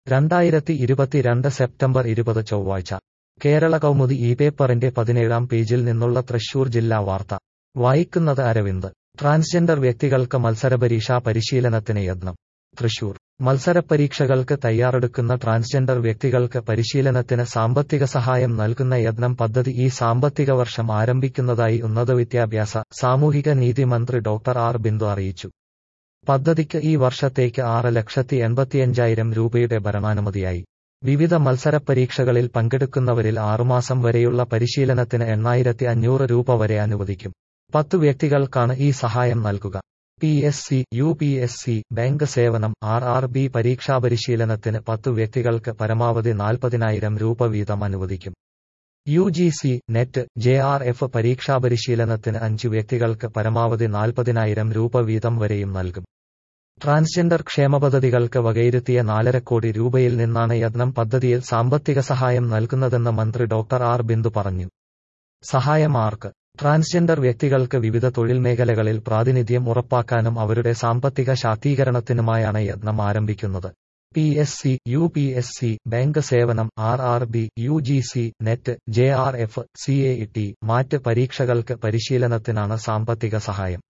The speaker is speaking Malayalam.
രണ്ടായിരത്തി ഇരുപത്തിരണ്ട് സെപ്റ്റംബർ ഇരുപത് ചൊവ്വാഴ്ച കേരള കൗമുദി ഈ പേപ്പറിന്റെ പതിനേഴാം പേജിൽ നിന്നുള്ള തൃശൂർ ജില്ലാ വാർത്ത വായിക്കുന്നത് അരവിന്ദ് ട്രാൻസ്ജെൻഡർ വ്യക്തികൾക്ക് മത്സരപരീക്ഷാ പരിശീലനത്തിന് യത്നം തൃശൂർ മത്സരപരീക്ഷകൾക്ക് തയ്യാറെടുക്കുന്ന ട്രാൻസ്ജെൻഡർ വ്യക്തികൾക്ക് പരിശീലനത്തിന് സാമ്പത്തിക സഹായം നൽകുന്ന യത്നം പദ്ധതി ഈ സാമ്പത്തിക വർഷം ആരംഭിക്കുന്നതായി ഉന്നതവിദ്യാഭ്യാസ സാമൂഹിക നീതി മന്ത്രി ഡോക്ടർ ആർ ബിന്ദു അറിയിച്ചു പദ്ധതിക്ക് ഈ വർഷത്തേക്ക് ആറ് ലക്ഷത്തി എൺപത്തിയഞ്ചായിരം രൂപയുടെ ഭരണാനുമതിയായി വിവിധ മത്സരപരീക്ഷകളിൽ പങ്കെടുക്കുന്നവരിൽ ആറുമാസം വരെയുള്ള പരിശീലനത്തിന് എണ്ണായിരത്തി അഞ്ഞൂറ് രൂപ വരെ അനുവദിക്കും പത്തു വ്യക്തികൾക്കാണ് ഈ സഹായം നൽകുക P S C U P S C bank സേവനം ആർ ആർ ബി പരീക്ഷാപരിശീലനത്തിന് പത്തു വ്യക്തികൾക്ക് പരമാവധി നാൽപ്പതിനായിരം രൂപ വീതം അനുവദിക്കും U G C net J R F പരീക്ഷാപരിശീലനത്തിന് അഞ്ചു വ്യക്തികൾക്ക് പരമാവധി നാൽപ്പതിനായിരം രൂപ വീതം വരെയും നൽകും ട്രാൻസ്ജെൻഡർ ക്ഷേമ പദ്ധതികൾക്ക് വകയിരുത്തിയ നാലര കോടി രൂപയിൽ നിന്നാണ് യത്നം പദ്ധതിയിൽ സാമ്പത്തിക സഹായം നൽകുന്നതെന്ന് മന്ത്രി ഡോക്ടർ ആർ ബിന്ദു പറഞ്ഞു സഹായം ആർക്ക് ട്രാൻസ്ജെൻഡർ വ്യക്തികൾക്ക് വിവിധ തൊഴിൽ മേഖലകളിൽ പ്രാതിനിധ്യം ഉറപ്പാക്കാനും അവരുടെ സാമ്പത്തിക ശാക്തീകരണത്തിനുമായാണ് യത്നം ആരംഭിക്കുന്നത് P S C U P S C bank സേവനം R R B U G C net J R F C A T MAT പരീക്ഷകൾക്ക് പരിശീലനത്തിനാണ് സാമ്പത്തിക സഹായം